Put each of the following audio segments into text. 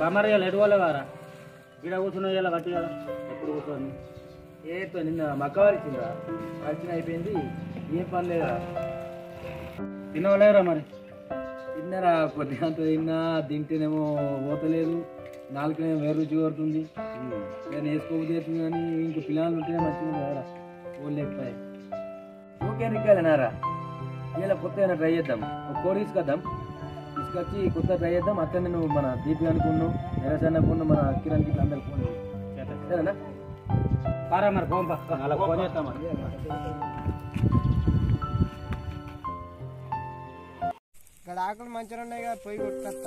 బామ్మారు ఇలా ఎటు వాళ్ళవారా ఇక్కడ కూర్చున్నావు ఇలా బట్టి కదా ఎప్పుడు కూర్చొని ఏ పని నిన్న మక్క వరిచిందా వరిచిన అయిపోయింది ఏం పని లేదా తినవలేరా మరి తిన్నారా కొద్దిగా అంత తిన్నా తింటేనేమో పోతలేదు నాలుగునేమో వేరు రుచి కోరుతుంది నేను వేసుకోబోతుంది అవుతుంది కానీ ఇంక పిల్లలు ఉంటేనే మంచిగా ఉంది కదా ఓళ్ళు లేకపోయాయి ఓకే రికాలేనారా ఇలా కొత్త ఏమైనా ట్రై చేద్దాం ఒక కోడి తీసుకొద్దాం తీసుకొచ్చి కొత్త ట్రై చేద్దాం అట్లనే నువ్వు మన దీపి అనుకున్నావు నిరసన అనుకున్నావు మన కిరణ్ కి అందరు ఫోన్ చేయి. సరేనా పారా మరి ఫోన్ అలా ఫోన్ చేస్తామా ఇక్కడ ఆకులు మంచిగా ఉన్నాయి కదా పోయి కొట్టుకొస్తా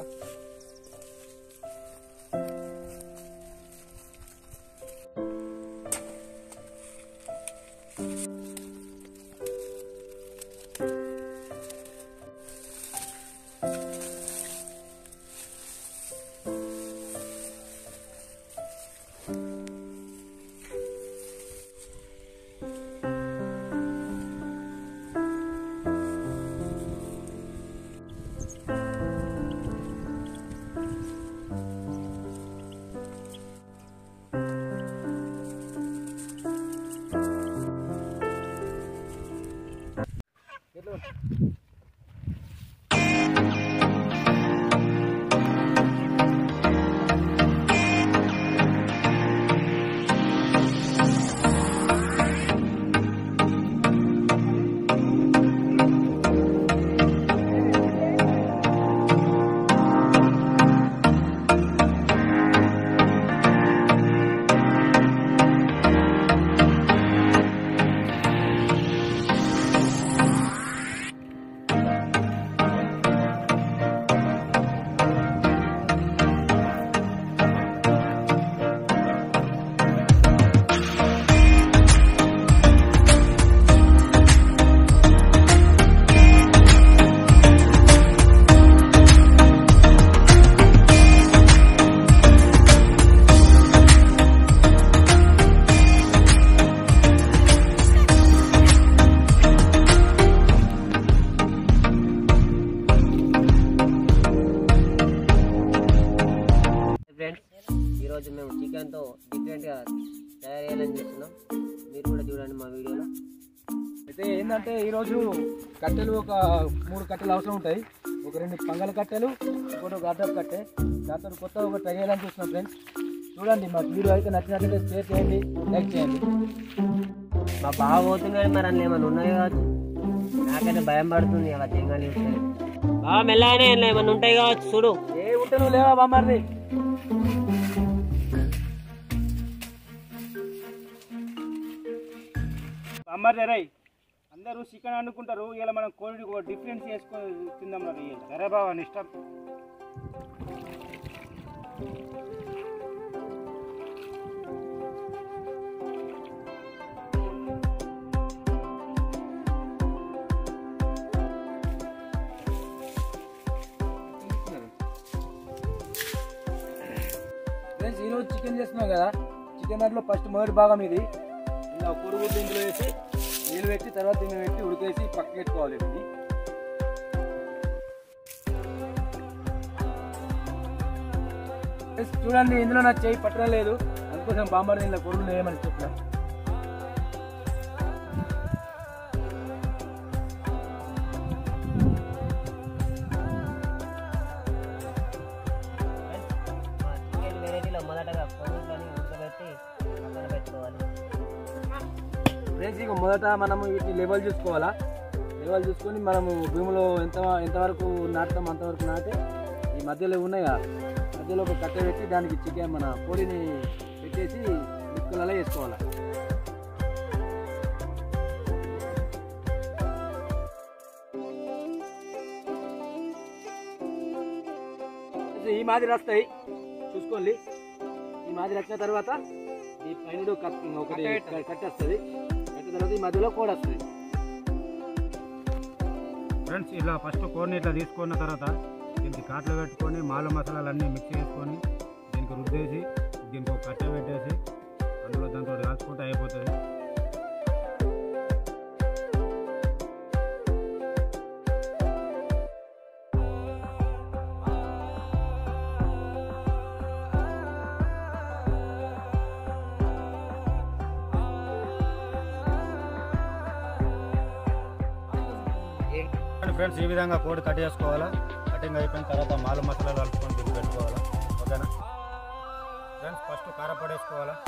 ఫ్రెండ్స్ ఈరోజు మేము చికెన్తో డిఫరెంట్గా తయారు చేయాలని చూస్తున్నాం మీరు కూడా చూడండి మా వీడియోలో అయితే ఏంటంటే ఈరోజు కట్టెలు ఒక మూడు కట్టెలు అవసరం ఉంటాయి ఒక రెండు పంగల కట్టెలు ఇంకోటి ఒక అడ్డపు కట్టె దాంతో కొత్త ఒక ట్రై చేయాలని చూస్తున్నాం ఫ్రెండ్స్ చూడండి మా వీడియో అయితే నచ్చినట్లయితే షేర్ చేయండి లైక్ చేయండి మా బావ పోతున్నాడు మరి అందులో ఏమైనా ఉన్నాయి కావచ్చు నాకైతే భయం పడుతుంది అలా తెంగాలి బాగా మెల్లగానే అందులో ఏమైనా ఉంటాయి కావచ్చు చూడు ఏ ఉంటే నువ్వు లేవా బామ్మర్ది బామ్మర్ది రై అందరూ చికెన్ వండుకుంటారు ఇలా మనం కోడి డిఫరెన్స్ చేసుకొని తిందాం మరి సరే బాబా ఇష్టం ఫ్రెండ్స్ ఈరోజు చికెన్ చేస్తున్నాం కదా చికెన్ దాంట్లో ఫస్ట్ మొదటి భాగం ఇది ఇలా పొరుగు ఇందులో వేసి నీళ్ళు పెట్టి తర్వాత దీన్ని పెట్టి ఉడికేసి పక్కకి పెట్టుకోవాలి ఇది Friends, చూడండి ఇందులో నా చేయి పట్టడం లేదు అందుకోసం బాంబర్ దీనిలో కొడుకులు వేయమని చెప్పిన చికెన్ వెరైటీలో మొదటగా కొనుక్కొని ఉడకబెట్టి పక్కన పెట్టుకోవాలి ఫ్రెండ్స్ ఇక మొదట మనము వీటిని లెవెల్ చూసుకోవాలా లెవెల్ చూసుకొని మనము భూమిలో ఎంత ఎంతవరకు నాటుతాం అంతవరకు నాటి ఈ మధ్యలో ఉన్నాయా మధ్యలో ఒక కట్టె పెట్టి దానికి చికెన్ మన పొడిని పెట్టేసి ముక్కలలో వేసుకోవాలి ఈ మాదిరి వస్తాయి చూసుకోండి ఈ మాదిరి వచ్చిన తర్వాత ఈ పైన కట్ ఒకటి కట్టేస్తుంది కట్టిన తర్వాత ఈ మధ్యలో కోడ్ వస్తుంది ఫ్రెండ్స్ ఇలా ఫస్ట్ కోడిని ఇట్లా తీసుకున్న తర్వాత దీనికి కాట్లు పెట్టుకొని మాల మసాలాలు అన్నీ మిక్స్ చేసుకొని దీనికి రుద్దేసి దీనికి ఒక కట్టె పెట్టేసి అందులో దాంతో కాల్చుకుంటే అయిపోతుంది ఫ్రెండ్స్ ఈ విధంగా కోడి కట్ చేసుకోవాలా కటింగ్ అయిపోయిన తర్వాత మాలు మసాలాలు కలుపుకొని దీన్ని పెట్టుకోవాలా ఓకేనా ఫ్రెండ్స్ ఫస్ట్ కారపొడి వేసుకోవాలా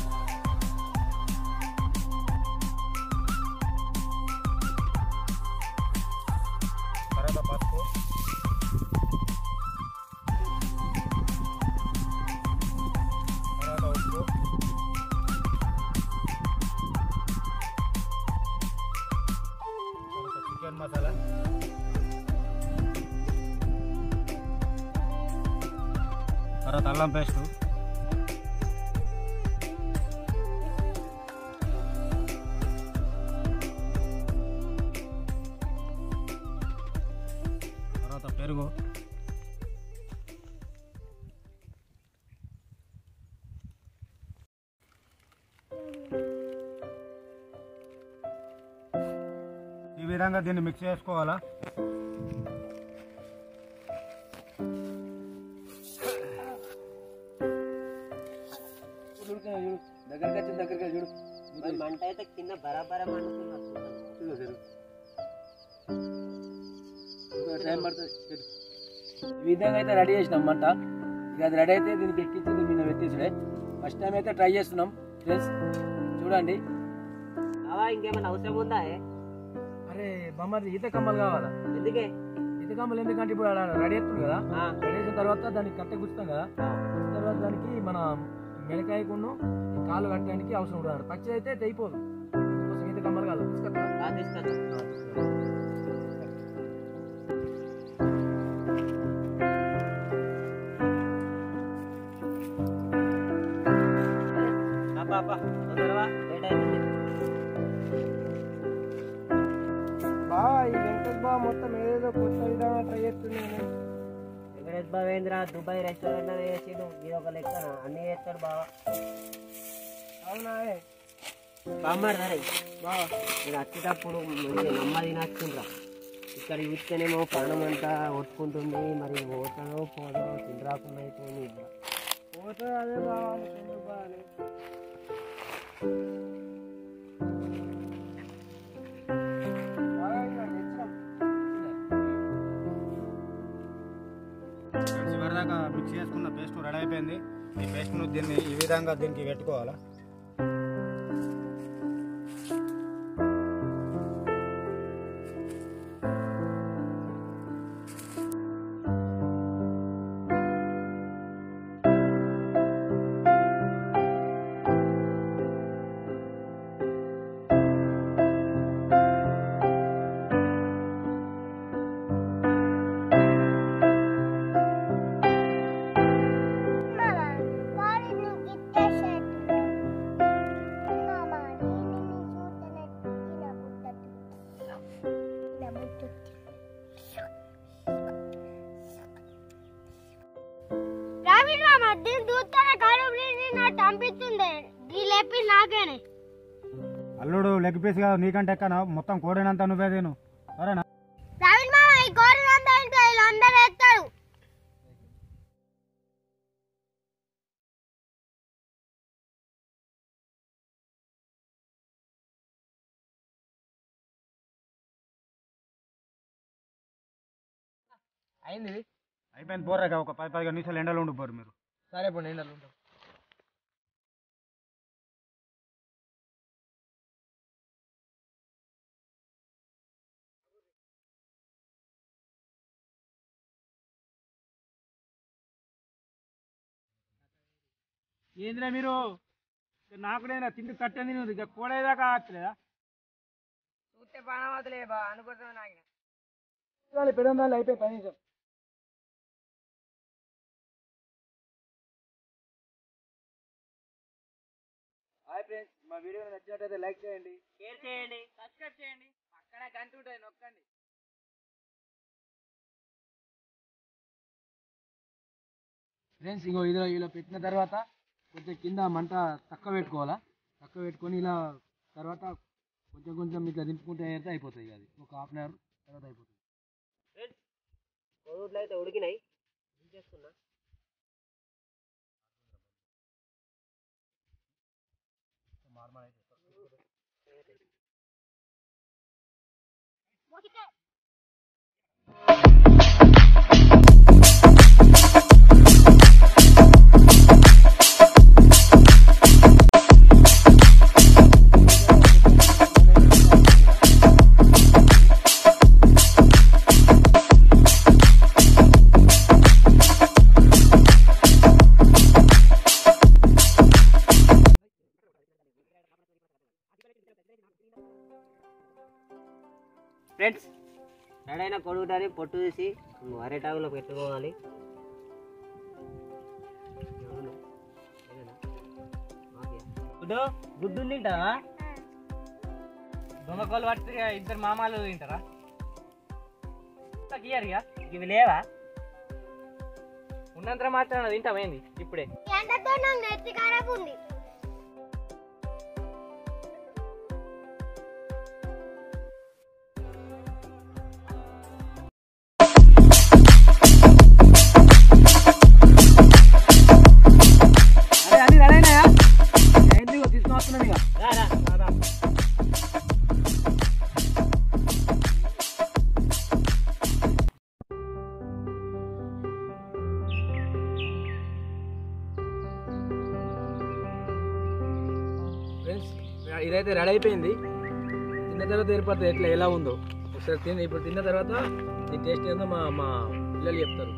తర్వాత పసుపు తర్వాత ఉప్పు తర్వాత చికెన్ మసాలా తర్వాత అల్లం పేస్ట్ తర్వాత పెరుగు ఈ విధంగా దీన్ని మిక్స్ చేసుకోవాలా చూడు, చూడు, చూడు. దగ్గరికి వచ్చి దగ్గరికి వచ్చి చూడు మరి మంట అయితే కింద బరాబర మండుతున్నారు చూడు చూడు. ఇంకా టైం పడుతుంది పెట్టు. ఈ విధంగా అయితే రెడీ చేసినాం మంట ఇక అది రెడీ అయితే దీనికి ఎక్కించి దీని మీద పెట్టేసుడే ఫస్ట్ టైం అయితే ట్రై చేస్తున్నాం ఫ్రెండ్స్ చూడండి అవా ఇంకేమైనా అవసరం ఉందా ఏ? అరే బొమ్మది ఈత కమ్మలు కావాలా ఎందుకే ఈత కమ్మలు ఎందుకంటే ఇప్పుడు అలా రెడీ అవుతుంది కదా ఆ, రెడీ చేసిన తర్వాత దానికి కట్టె గుచ్చుతాం కదా ఆ. తర్వాత దానికి మన మెడకాయకును ఈ కాలు కట్టడానికి అవసరం ఉంటుంది పచ్చి అయితే తెగిపోదు అందుకోసం ఈత కమ్మలు కావాలి తీసుకొస్తా ఆ, తీసుకొస్తా. అబ్బా, అబ్బా, తొందరగా లేట్ అవుతుంది బావా ఈ వెంకటేష్ బావ మొత్తం ఏదేదో కొత్త విధానం ట్రై చేస్తుంది నేను. వెంకటేష్ బావేంద్ర దుబాయ్ రెస్టారెంట్ అని వేసిండు ఇది ఒక లెక్కన అన్ని చేస్తాడు బావా అవునా ఏ? బామ్మారు సరే బావా నేను వచ్చేటప్పుడు మంచిగా నమ్మ తినచ్చుండ్రా ఇక్కడ చూస్తేనేమో ప్రాణం అంతా కొట్టుకుంటుంది మరి పోతానో పోదో తినరాకుండా అయిపోయింది పోతుంది అదే బావా ఎందుకు బావా అని. బావా, ఇంకా తెచ్చినాం. ఫ్రెండ్స్ చివరిదాకా మిక్స్ చేసుకున్న పేస్ట్ రెడీ అయిపోయింది ఈ పేస్ట్ను దీన్ని ఈ విధంగా దీనికి పెట్టుకోవాలా రవీంద్ర మధ్య దూతనే కడుపు నాకు అనిపిస్తుంది ఈ లేపి నాకేనే అల్లుడు లెగ్ పీస్ కాదు నీకంటే ఎక్కన మొత్తం కోడినంత నువ్వే తిను సరేనా రవీంద్ర మామ ఈ కోరినంత ఇంట్లో వీళ్ళందరూ ఎత్తాడు అయింది ఇది? అయిపోయింది పోరాక ఒక పది పదిహేను నిమిషాలు ఎండలో ఉండిపోరు మీరు సరే ఇప్పుడు నేను అట్లా ఉంటాను ఏందిరా మీరు నాకు నేను తిండి కట్టంది నువ్వు ఇక కూడేదాకా ఆచలేదా చూస్తే పానవతలే బా అనుకుంటున్నా నాకు పెడం అయిపోయి పని నిమిషం హాయ్ ఫ్రెండ్స్ మా వీడియో నచ్చినట్టయితే లైక్ చేయండి షేర్ చేయండి సబ్స్క్రైబ్ చేయండి పక్కన గంట ఉంటుంది నొక్కండి ఫ్రెండ్స్ ఇంకో ఇలా ఇలా పెట్టిన తర్వాత కొంచెం కింద మంట తక్కువ పెట్టుకోవాలా తక్కువ పెట్టుకొని ఇలా తర్వాత కొంచెం కొంచెం ఇట్లా దింపుకుంటే అయితే అయిపోతుంది ఇక అది ఒక హాఫ్ అన్ అవర్ తర్వాత అయిపోతుంది ఫ్రెండ్స్ కోడిగుడ్లు అయితే ఉడికినాయి చేస్తున్నా ఫ్రెండ్స్ ఎడైనా కొడుకుటాని పొట్టు తీసి అరేటాకులో పెట్టుకోవాలి గుడ్డు గుడ్డు తింటావా దొంగకోళ్ళు పడితే ఇద్దరు మామాలు తింటారా ఇయర్గా ఇవి లేవా ఉన్నంత మాత్రం తింటామేంది ఇప్పుడే ఎండతో నాకు నెత్తి ఖరాబ్ ఉంది అరే అన్ని రెడీ అయినాయా ఎందుకు తీసుకొని వస్తున్నాం ఇక ఫ్రెండ్స్ ఇదైతే రెడీ అయిపోయింది తిన్న తర్వాత ఏర్పడుతుంది ఎట్లా ఎలా ఉందో ఒకసారి తిని ఇప్పుడు తిన్న తర్వాత దీని టేస్ట్ ఏందో మా మా పిల్లలు చెప్తారు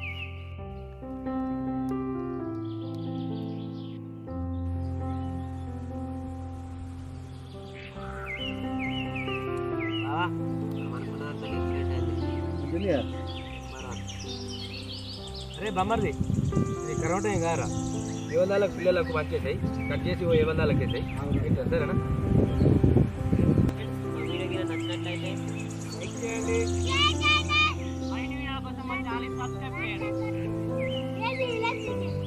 బావా మనం అనుకున్నంత different అయింది. అరే బమ్మర్ది ఇది కరోటా ఏం కారా ఏవందాలకు పిల్లలకు పంచేసాయి కట్ చేసి ఓ ఏవందాలకు వేసాయి ఇంకా సరేనా మా వీడియో గిన నచ్చినట్లయితే లైక్ చేయండి ఏంటి, let's eat it.